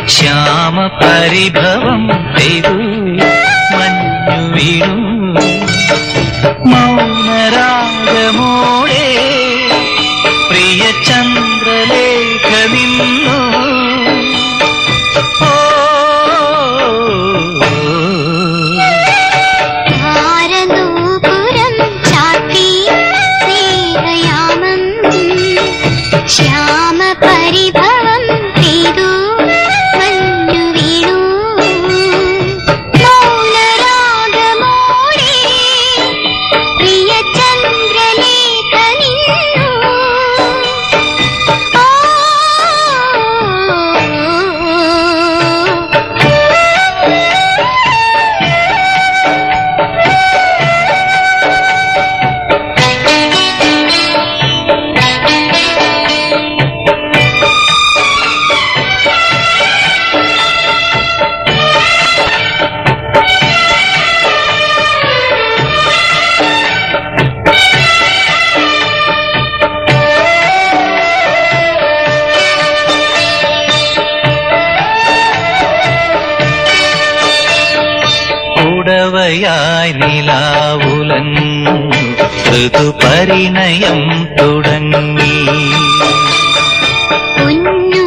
ശ്യാമ പരിഭവം പെയ്തു മഞ്ഞു വീണു മൗനരാഗമോടെ പ്രിയ ചന്ദ്രലേഖ നിന്നു താരനൂപുരം ചാത്തി സ്നേഹയാമം ശ്യാമ പരിഭവം പെയ്തു മഞ്ഞു വീണു മൗനരാഗമോടെ പ്രിയ ചന്ദ്രലേഖ നിന്നു ഉടവയായി നിലാവുലഞ്ഞു ഋതുപരിണയം തുടങ്ങി പൊന്നു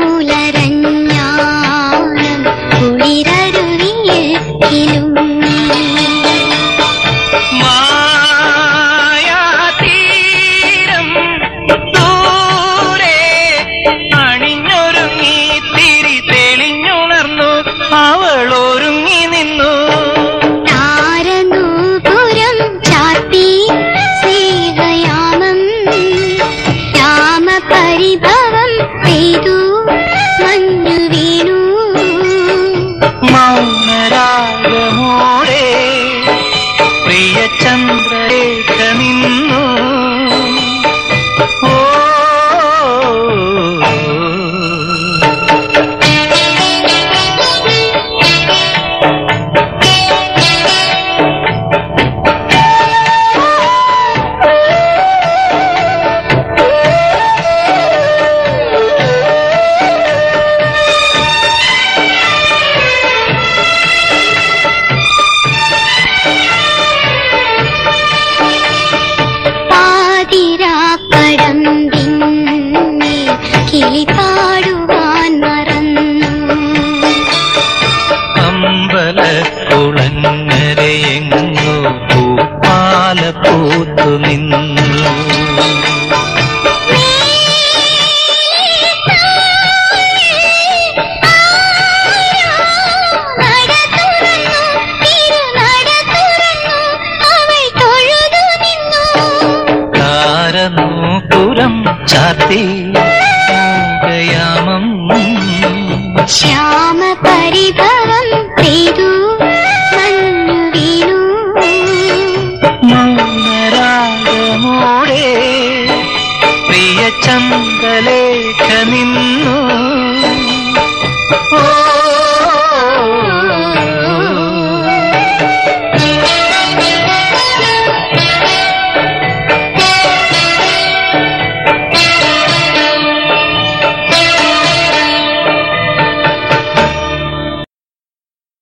നൂലരഞ്ഞാണം കുളിരരുവിയിൽ കിലുങ്ങി മായാതീരം ദൂരെ അണിഞ്ഞൊരുങ്ങി തിരി തെളിഞ്ഞുണർന്നു അവൾ ഒരുങ്ങി നിന്നു താരനൂപുരം ചാത്തി സ്നേഹയാമം രാമപരിഭവം പെയ്തു മഞ്ഞു വീണു മൗനരാഗമോടെ പ്രിയ ചന്ദ്രരേഖ നിന്നു ഓ പാതിരാക്കടമ്പിന്മേൽ കിളി പാടുവാൻ മറന്നു അമ്പലക്കുളങ്ങരയെങ്ങോ പൂപ്പാല പൂത്തു നിന്നു